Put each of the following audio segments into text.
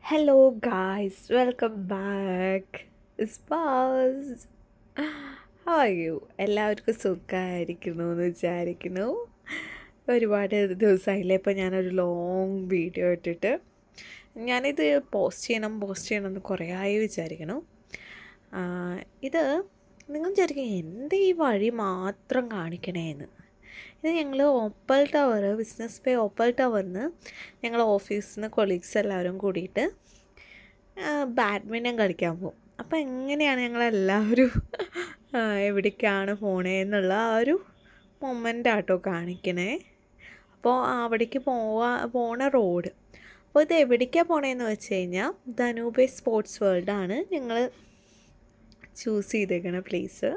hello guys welcome back സ്പാസ് അയ്യോ എല്ലാവർക്കും സുഖമായിരിക്കുന്നു എന്ന് വിചാരിക്കുന്നു ഒരുപാട് ദിവസമായില്ലേ ഇപ്പോൾ ഞാനൊരു ലോങ് വീഡിയോ ഇട്ടിട്ട് ഞാനിത് പോസ്റ്റ് ചെയ്യണം പോസ്റ്റ് ചെയ്യണം എന്ന് കുറേ ആയി വിചാരിക്കണം ആ, ഇത് നിങ്ങൾ വിചാരിക്കും എന്ത് ഈ വഴി മാത്രം കാണിക്കണേന്ന് ഇത് ഞങ്ങൾ Opal Tower business pay Opal ടവറിന്ന് ഞങ്ങൾ ഓഫീസിൽ നിന്ന് കൊളീഗ്സ് എല്ലാവരും കൂടിയിട്ട് ബാഡ്മിൻ്റൺ കളിക്കാൻ പോകും അപ്പോൾ എങ്ങനെയാണ് ഞങ്ങളെല്ലാവരും ആ, എവിടേക്കാണ് പോണേ എന്നുള്ള ആ ഒരു മൊമെൻ്റ് ആട്ടോ കാണിക്കണേ അപ്പോൾ അവിടേക്ക് പോവാ പോണ റോഡ് അപ്പോൾ ഇത് എവിടേക്കാണ് പോണേന്ന് വെച്ച് കഴിഞ്ഞാൽ ധനൂബെ സ്പോർട്സ് വേൾഡാണ് ഞങ്ങൾ ചൂസ് ചെയ്തേക്കണ പ്ലേസ്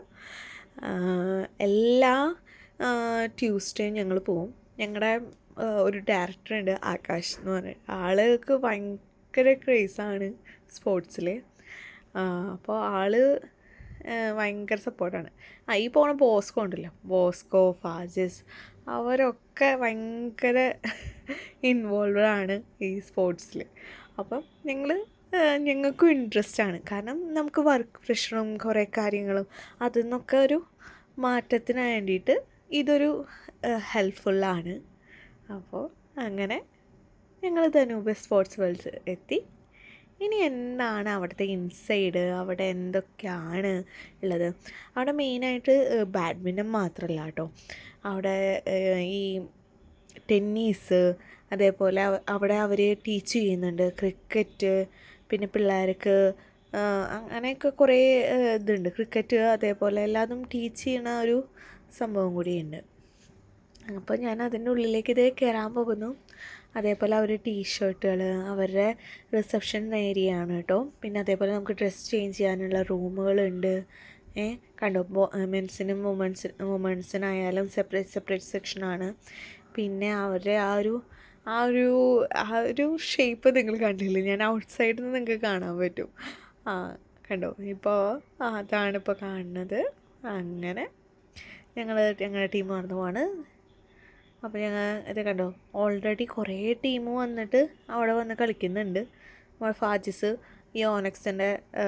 എല്ലാ ട്യൂസ്ഡേയും ഞങ്ങൾ പോവും ഞങ്ങളുടെ ഒരു ഡയറക്ടർ ഉണ്ട് ആകാശ് എന്ന് പറഞ്ഞിട്ട് ആൾക്ക് ഭയങ്കര ക്രേസാണ് സ്പോർട്സിൽ അപ്പോൾ ആള് ആ, ഭയങ്കര സപ്പോർട്ടാണ് ആ ഈ പോണ ബോസ്കോ ഉണ്ടല്ലോ ബോസ്കോ ഫാജിസ് അവരൊക്കെ ഭയങ്കര ഇൻവോൾവ് ആണ് ഈ സ്പോർട്സിൽ അപ്പം ഞങ്ങൾ ഞങ്ങൾക്കും ഇൻട്രസ്റ്റ് ആണ് കാരണം നമുക്ക് വർക്ക് പ്രഷറും കുറേ കാര്യങ്ങളും അതിൽ നിന്നൊക്കെ ഒരു മാറ്റത്തിന് വേണ്ടിയിട്ട് ഇതൊരു ഹെൽപ്ഫുള്ളാണ് അപ്പോൾ അങ്ങനെ ഞങ്ങൾ ധനൂപ സ്പോർട്സ് വേൾഡ് എത്തി ഇനി എന്താണ് അവിടുത്തെ ഇൻസൈഡ് അവിടെ എന്തൊക്കെയാണ് ഉള്ളത് അവിടെ മെയിനായിട്ട് ബാഡ്മിൻ്റൺ മാത്രമല്ല കേട്ടോ അവിടെ ഏഹ്, ഈ ടെന്നീസ് അതേപോലെ അവ- അവിടെ അവർ ടീച്ച് ചെയ്യുന്നുണ്ട് ക്രിക്കറ്റ് പിന്നെ പിള്ളേർക്ക് ആ, അങ്ങനെയൊക്കെ കുറേ ഏഹ്, ഇതുണ്ട് ക്രിക്കറ്റ് അതേപോലെ എല്ലാതും ടീച്ച് ചെയ്യണ ഒരു സംഭവം കൂടിയുണ്ട് അപ്പോൾ ഞാൻ അതിൻ്റെ ഉള്ളിലേക്ക് ഇതേ കയറാൻ പോകുന്നു അതേപോലെ അവർ ടീഷർട്ടുകൾ അവരുടെ റിസപ്ഷൻ ഏരിയ ആണ് കേട്ടോ പിന്നെ അതേപോലെ നമുക്ക് ഡ്രസ്സ് ചേഞ്ച് ചെയ്യാനുള്ള റൂമുകളുണ്ട് ഏ കണ്ടോ ബോ മെൻസിനും വുമൻസ് വുമൻസിനായാലും സെപ്പറേറ്റ് സെപ്പറേറ്റ് സെക്ഷനാണ് പിന്നെ അവരുടെ ആ ഒരു ആ ഒരു ആ ഒരു ഷേപ്പ് നിങ്ങൾ കണ്ടില്ലേ ഞാൻ ഔട്ട്സൈഡിൽ നിന്ന് നിങ്ങൾക്ക് കാണാൻ പറ്റും ആ കണ്ടോ ഇപ്പോൾ അതാണ് ഇപ്പോൾ കാണുന്നത് അങ്ങനെ ഞങ്ങൾ ഞങ്ങളുടെ ടീം നടന്നു പോവാണ് അപ്പോൾ ഞങ്ങൾ ഇത് കണ്ടോ ഓൾറെഡി കുറേ ടീം വന്നിട്ട് അവിടെ വന്ന് കളിക്കുന്നുണ്ട് നമ്മുടെ ഫാജിസ് ഈ ഓനക്സിൻ്റെ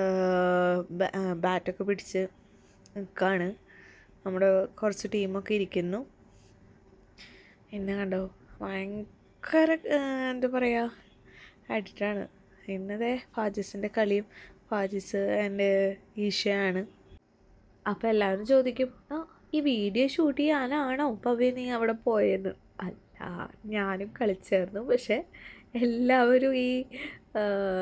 ബാറ്റൊക്കെ പിടിച്ച് നിൽക്കുകയാണ് നമ്മുടെ കുറച്ച് ടീമൊക്കെ ഇരിക്കുന്നു പിന്നെ കണ്ടോ ഭയങ്കര ആ, എന്താ പറയുക അഡിക്റ്റാണ് ഇന്നതെ ഫാജിസിൻ്റെ കളിയും ഫാജിസ് എൻ്റെ ഈശയാണ് അപ്പോൾ എല്ലാവരും ചോദിക്കും ആ ഈ വീഡിയോ ഷൂട്ട് ചെയ്യാനാണോ പവ്യ നീ അവിടെ പോയെന്ന് അല്ല ഞാനും കളിച്ചായിരുന്നു പക്ഷേ എല്ലാവരും ഈ ആ,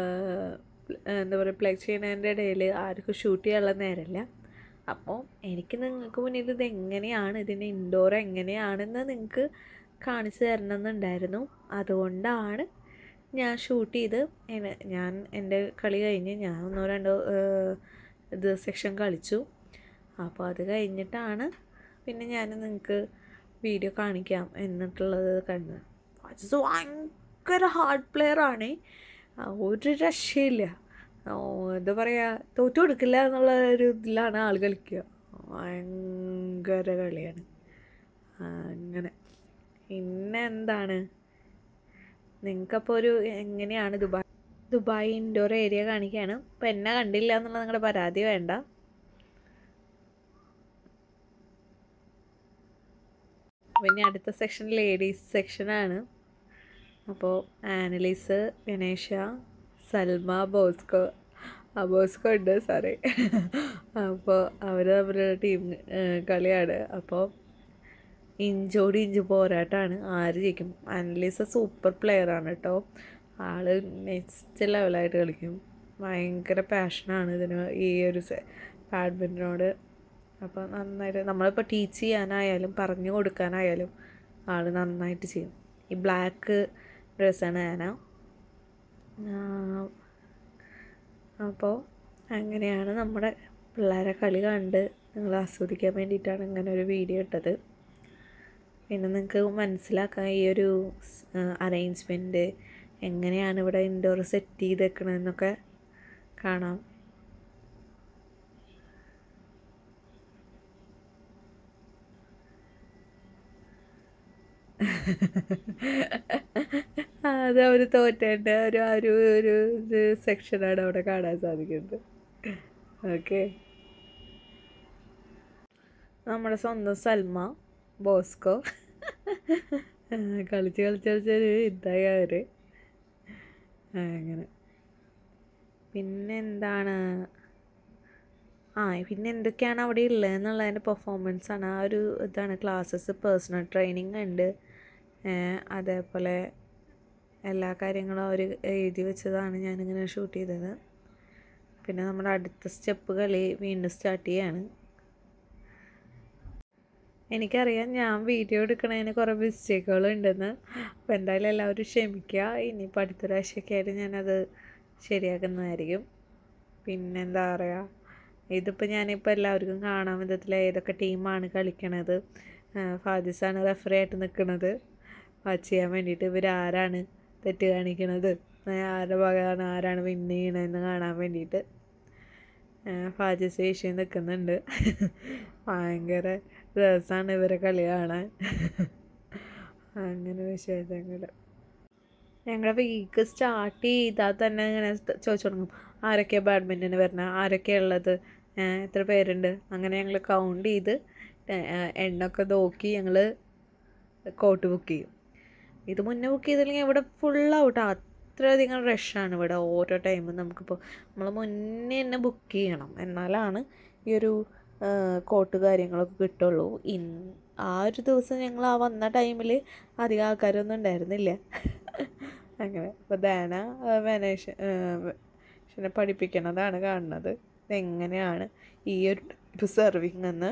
എന്താ പറയുക പ്ലേ ചെയ്യുന്നതിൻ്റെ ഇടയിൽ ആർക്കും ഷൂട്ട് ചെയ്യാനുള്ള നേരമില്ല അപ്പോൾ എനിക്ക് നിങ്ങൾക്ക് മുന്നിൽ ഇത് എങ്ങനെയാണ് ഇതിൻ്റെ ഇൻഡോർ എങ്ങനെയാണെന്ന് നിങ്ങൾക്ക് കാണിച്ചു തരണമെന്നുണ്ടായിരുന്നു അതുകൊണ്ടാണ് ഞാൻ ഷൂട്ട് ചെയ്ത് എന്നെ- ഞാൻ എൻ്റെ കളി കഴിഞ്ഞ് ഞാൻ ഒന്നോ രണ്ടോ ഏഹ്, ഇത് സെക്ഷൻ കളിച്ചു അപ്പോൾ അത് കഴിഞ്ഞിട്ടാണ് പിന്നെ ഞാൻ നിങ്ങൾക്ക് വീഡിയോ കാണിക്കാം എന്നിട്ടുള്ളത് കണ്ടത് അത് ഭയങ്കര ഹാർഡ് പ്ലെയർ ആണ് ഒരു രക്ഷയില്ല ഓ, എന്താ പറയുക തോറ്റു കൊടുക്കില്ല എന്നുള്ള ഒരു ഇതിലാണ് ആൾ കളിക്കുക ഭയങ്കര കളിയാണ് അങ്ങനെ പിന്നെ എന്താണ് നിങ്ങൾക്കപ്പോൾ ഒരു എങ്ങനെയാണ് ദുബായ് ദുബായ് ഇൻഡോർ ഏരിയ കാണിക്കുകയാണ് അപ്പോൾ എന്നെ കണ്ടില്ല എന്നുള്ള നിങ്ങളുടെ പരാതി വേണ്ട പിന്നെ അടുത്ത സെക്ഷൻ ലേഡീസ് സെക്ഷനാണ് അപ്പോൾ ആനലീസ് വിനേഷ സൽമ ബോസ്കോ ആ ബോസ്കോ ഉണ്ട് സാറേ അപ്പോൾ അവർ തമ്മിലുള്ള ടീം കളിയാണ് അപ്പോൾ ഇഞ്ചോട് ഇഞ്ച് പോരാട്ടമാണ് ആര് ജയിക്കും അനലീസ് സൂപ്പർ പ്ലെയറാണ് കേട്ടോ ആള് നെക്സ്റ്റ് ലെവലായിട്ട് കളിക്കും ഭയങ്കര പാഷനാണ് ഇതിന് ഈ ഒരു ബാഡ്മിൻ്റനോട് അപ്പോൾ നന്നായിട്ട് നമ്മളിപ്പോൾ ടീച്ച് ചെയ്യാനായാലും പറഞ്ഞു കൊടുക്കാനായാലും ആൾ നന്നായിട്ട് ചെയ്യും ഈ ബ്ലാക്ക് ഡ്രസ്സാണ് ആന അപ്പോൾ അങ്ങനെയാണ് നമ്മുടെ പിള്ളേരെ കളി കണ്ട് നിങ്ങൾ ആസ്വദിക്കാൻ വേണ്ടിയിട്ടാണ് ഇങ്ങനെ ഒരു വീഡിയോ ഇട്ടത് പിന്നെ നിങ്ങൾക്ക് മനസ്സിലാക്കാം ഈ ഒരു അറേഞ്ച്മെൻറ്റ് എങ്ങനെയാണ് ഇവിടെ ഇൻഡോർ സെറ്റ് ചെയ്തേക്കണതെന്നൊക്കെ കാണാം അത് അവർ തോറ്റേൻ്റെ ഒരു ആ ഒരു ഒരു ഇത് സെക്ഷനാണ് അവിടെ കാണാൻ സാധിക്കുന്നത് ഓക്കെ നമ്മുടെ സ്വന്തം സൽമ ബോസ്കോ കളിച്ച് കളിച്ച് കളിച്ചൊരു ഇതായി അവർ അങ്ങനെ പിന്നെ എന്താണ് ആ പിന്നെ എന്തൊക്കെയാണ് അവിടെ ഉള്ളത് എന്നുള്ളതിൻ്റെ പെർഫോമൻസ് ആണ് ആ ഒരു ഇതാണ് ക്ലാസ്സസ് പേഴ്സണൽ ട്രെയിനിങ് ഉണ്ട് അതേപോലെ എല്ലാ കാര്യങ്ങളും അവർ എഴുതി വെച്ചതാണ് ഞാനിങ്ങനെ ഷൂട്ട് ചെയ്തത് പിന്നെ നമ്മുടെ അടുത്ത സ്റ്റെപ്പ് കളി വീണ്ടും സ്റ്റാർട്ട് ചെയ്യാണ് എനിക്കറിയാം ഞാൻ വീഡിയോ എടുക്കണതിന് കുറേ മിസ്റ്റേക്കുകൾ ഉണ്ടെന്ന് അപ്പോൾ എന്തായാലും എല്ലാവരും ക്ഷമിക്കുക ഇനിയിപ്പോൾ അടുത്ത പ്രാവശ്യമൊക്കെ ആയിട്ട് ഞാനത് ശരിയാക്കുന്നതായിരിക്കും പിന്നെന്താ പറയുക ഇതിപ്പോൾ ഞാനിപ്പോൾ എല്ലാവർക്കും കാണാൻ വിധത്തിൽ ഏതൊക്കെ ടീമാണ് കളിക്കണത് ഫാദിസാണ് റെഫറി ആയിട്ട് നിൽക്കുന്നത് വാച്ച് ചെയ്യാൻ വേണ്ടിയിട്ട് ഇവർ ആരാണ് തെറ്റ് കാണിക്കണത് ആരുടെ ഭാഗമാണ് ആരാണ് വിൻ ചെയ്യണതെന്ന് കാണാൻ വേണ്ടിയിട്ട് ഫാജിസ് ഏഷ്യ നിൽക്കുന്നുണ്ട് ഭയങ്കര രസമാണ് ഇവരെ കളി കാണാൻ അങ്ങനെ വിശേഷങ്ങൾ ഞങ്ങളുടെ വീക്ക് സ്റ്റാർട്ട് ചെയ്താൽ തന്നെ ഇങ്ങനെ ചോദിച്ചു തുടങ്ങും ആരൊക്കെയാണ് ബാഡ്മിൻ്റൺ വരുന്നത് ആരൊക്കെയാണ് ഉള്ളത് എത്ര പേരുണ്ട് അങ്ങനെ ഞങ്ങൾ കൗണ്ട് ചെയ്ത് എണ്ണൊക്കെ നോക്കി ഞങ്ങൾ കോട്ട് ബുക്ക് ചെയ്യും ഇത് മുന്നേ ബുക്ക് ചെയ്തില്ലെങ്കിൽ ഇവിടെ ഫുൾ ഔട്ട് അത്രയധികം റഷാണ് ഇവിടെ ഓരോ ടൈമും നമുക്കിപ്പോൾ നമ്മൾ മുന്നേ തന്നെ ബുക്ക് ചെയ്യണം എന്നാലാണ് ഈ ഒരു കോട്ട് കാര്യങ്ങളൊക്കെ കിട്ടുള്ളൂ ഇൻ ആ ഒരു ദിവസം ഞങ്ങൾ ആ വന്ന ടൈമിൽ അധികം ആൾക്കാരൊന്നും ഉണ്ടായിരുന്നില്ല അങ്ങനെ അപ്പോൾ ധാന വെനേഷ നെ പഠിപ്പിക്കണതാണ് കാണുന്നത് ഇതെങ്ങനെയാണ് ഈ ഒരു സെർവിങ് എന്ന്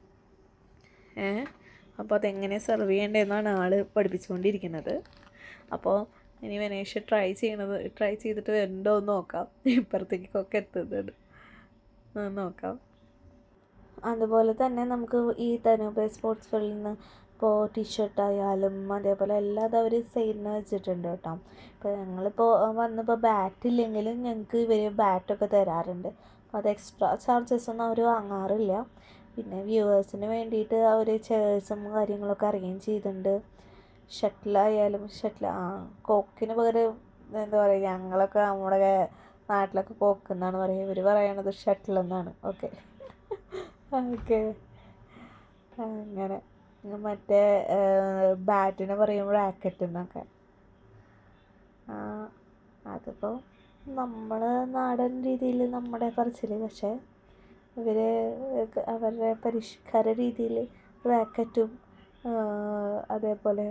ഏ അപ്പോൾ അതെങ്ങനെ സെർവ് ചെയ്യേണ്ടതെന്നാണ് ആൾ പഠിപ്പിച്ചുകൊണ്ടിരിക്കുന്നത് അപ്പോൾ ഇനി വെനേഷ് ട്രൈ ചെയ്യണത് ട്രൈ ചെയ്തിട്ട് വരുന്നുണ്ടോ എന്ന് നോക്കാം ഇപ്പുറത്തേക്കൊക്കെ എത്തുന്നുണ്ട് നോക്കാം അതുപോലെ തന്നെ നമുക്ക് ഈ തനൂപ സ്പോർട്സ് ഫീൽഡിൽ നിന്ന് ഇപ്പോൾ ടീഷർട്ട് ആയാലും അതേപോലെ എല്ലാം അത് അവർ സെയിലിന് വെച്ചിട്ടുണ്ട് കേട്ടോ ഇപ്പോൾ ഞങ്ങളിപ്പോൾ വന്നപ്പോൾ ബാറ്റ് ഇല്ലെങ്കിലും ഞങ്ങൾക്ക് ഇവർ ബാറ്റൊക്കെ തരാറുണ്ട് അപ്പോൾ അത് എക്സ്ട്രാ ചാർജസ് ഒന്നും അവർ വാങ്ങാറില്ല പിന്നെ വ്യൂവേഴ്സിന് വേണ്ടിയിട്ട് അവർ ചെയർസും കാര്യങ്ങളൊക്കെ അറേഞ്ച് ചെയ്തിട്ടുണ്ട് ഷട്ടിലായാലും ഷട്ടിൽ ആ കോക്കിന് പകരം എന്താ പറയുക ഞങ്ങളൊക്കെ നമ്മുടെ നാട്ടിലൊക്കെ കോക്ക് എന്നാണ് പറയുക ഇവർ പറയണത് ഷട്ടിൽ എന്നാണ് ഓക്കെ ഓക്കെ അങ്ങനെ മറ്റേ ബാറ്റിനെ പറയും റാക്കറ്റ് എന്നൊക്കെ അതിപ്പോൾ നമ്മൾ നാടൻ രീതിയിൽ നമ്മുടെ പറച്ചിൽ പക്ഷേ ഇവർ അവരുടെ പരിഷ്കാര രീതിയിൽ റാക്കറ്റും അതേപോലെ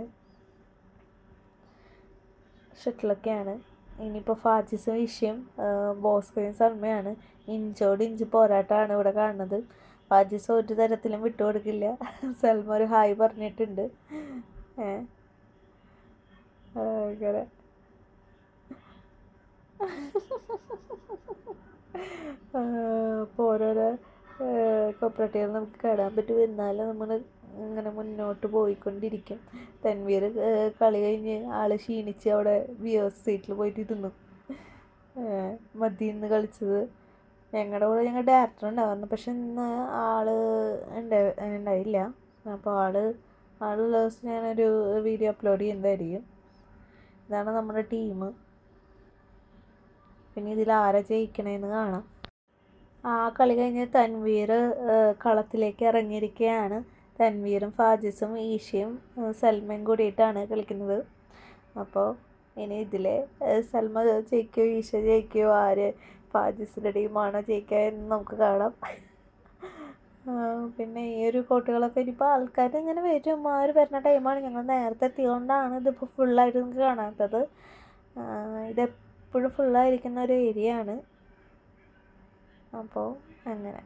ഷട്ടിലൊക്കെയാണ് ഇനിയിപ്പോൾ ഫാജിസ് വിഷയം ബോസ്കോയും സർമ്മയാണ് ഇഞ്ചോട് ഇഞ്ച് പോരാട്ടമാണ് ഇവിടെ കാണുന്നത് ഫാജിസ് ഒരു തരത്തിലും വിട്ടുകൊടുക്കില്ല സൽമ ഒരു ഹായ് പറഞ്ഞിട്ടുണ്ട് ഏ അങ്ങനെ അപ്പോൾ ഓരോരോ കോപ്പറേറ്റീവ് നമുക്ക് കാണാൻ പറ്റും എന്നാലും നമ്മൾ ഇങ്ങനെ മുന്നോട്ട് പോയിക്കൊണ്ടിരിക്കും തൻവീർ കളി കഴിഞ്ഞ് ആൾ ക്ഷീണിച്ച് അവിടെ വിയേഴ്സ് സീറ്റിൽ പോയിട്ട് ഇരുന്നു മദ്യ ഇന്ന് കളിച്ചത് ഞങ്ങളുടെ കൂടെ ഞങ്ങൾ ഡയറക്ടർ ഉണ്ടായിരുന്നു പക്ഷെ ഇന്ന് ആള് ഉണ്ടായില്ല അപ്പോൾ ആള് ആളുള്ള ദിവസം ഞാനൊരു വീഡിയോ അപ്ലോഡ് ചെയ്യുന്നതായിരിക്കും ഇതാണ് നമ്മുടെ ടീം പിന്നെ ഇതിൽ ആരാ ജയിക്കണേന്ന് കാണാം ആ കളി കഴിഞ്ഞ് തൻവീർ കളത്തിലേക്ക് ഇറങ്ങിയിരിക്കുകയാണ് തൻവീറും ഫാജിസും ഈഷയും സൽമയും കൂടിയിട്ടാണ് കളിക്കുന്നത് അപ്പോൾ ഇനി ഇതിൽ സൽമ ജയിക്കുകയോ ഈഷ ജയിക്കുകയോ ആര് ഫാജിസിൻ്റെ ടീമാണോ ജയിക്കുക എന്ന് നമുക്ക് കാണാം പിന്നെ ഈ ഒരു കോട്ടുകളൊക്കെ ഇനിയിപ്പോൾ ആൾക്കാർ ഇങ്ങനെ വരും ആ ഒരു വരുന്ന ടൈമാണ് ഞങ്ങൾ നേരത്തെ എത്തിയതുകൊണ്ടാണ് ഇതിപ്പോൾ ഫുള്ളായിട്ട് നിങ്ങൾക്ക് കാണാത്തത് ഇതെപ്പോഴും ഫുള്ളായിരിക്കുന്ന ഒരു ഏരിയ ആണ് അപ്പോൾ അങ്ങനെ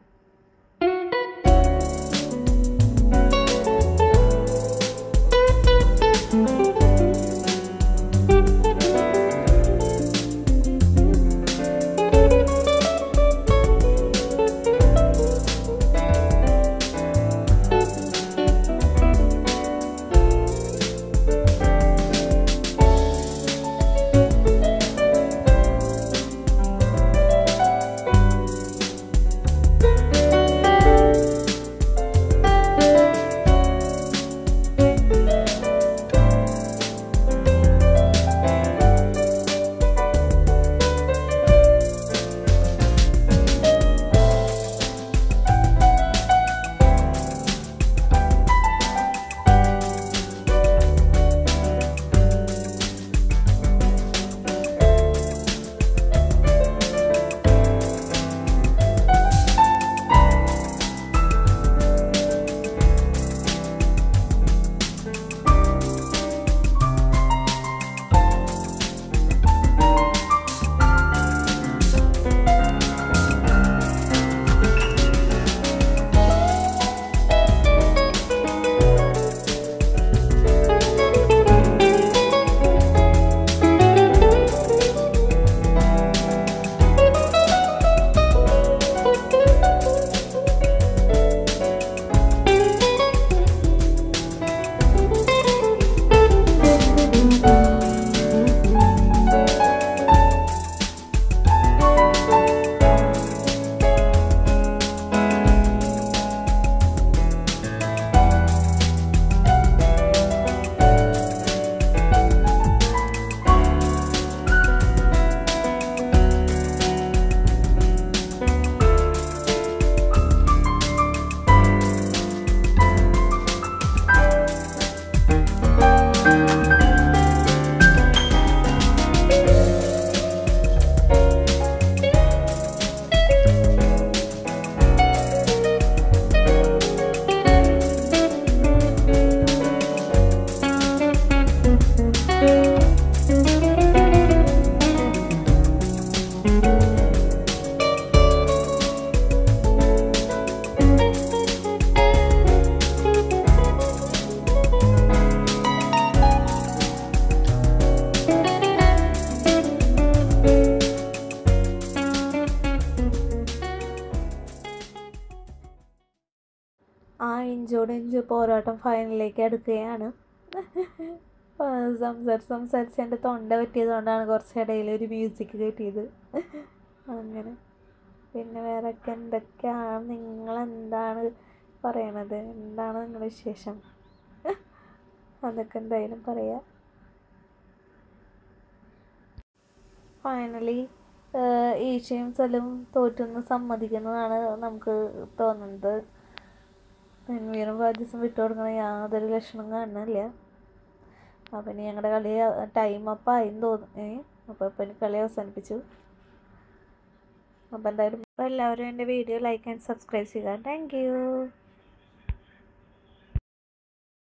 ഇഞ്ചോട് ഇഞ്ച് പോരാട്ടം ഫൈനലിലേക്ക് അടുക്കുകയാണ് സംസാരിച്ച് സംസാരിച്ച് എൻ്റെ തൊണ്ട പറ്റിയത് കൊണ്ടാണ് കുറച്ചിടയിൽ ഒരു മ്യൂസിക് കിട്ടിയത് അങ്ങനെ പിന്നെ വേറൊക്കെ എന്തൊക്കെയാണ് നിങ്ങളെന്താണ് പറയണത് എന്താണ് നിങ്ങളുടെ വിശേഷം അതൊക്കെ എന്തായാലും പറയാം ഫൈനലി ഈശയും സ്ഥലവും തോറ്റെന്ന് സമ്മതിക്കുന്നതാണ് നമുക്ക് തോന്നുന്നത് രൺവീറും ബാധ്യസും വിട്ടുകൊടുക്കണ യാതൊരു ലക്ഷണം കാണുന്നില്ല അപ്പം ഇനി ഞങ്ങളുടെ കളി ടൈം അപ്പം ആയിന്ന് തോന്നുന്നു അപ്പോൾ ഇപ്പം എനിക്ക് കളി അവസാനിപ്പിച്ചു അപ്പോൾ എന്തായാലും എല്ലാവരും എൻ്റെ വീഡിയോ ലൈക്ക് ആൻഡ് സബ്സ്ക്രൈബ് ചെയ്യുക താങ്ക് യു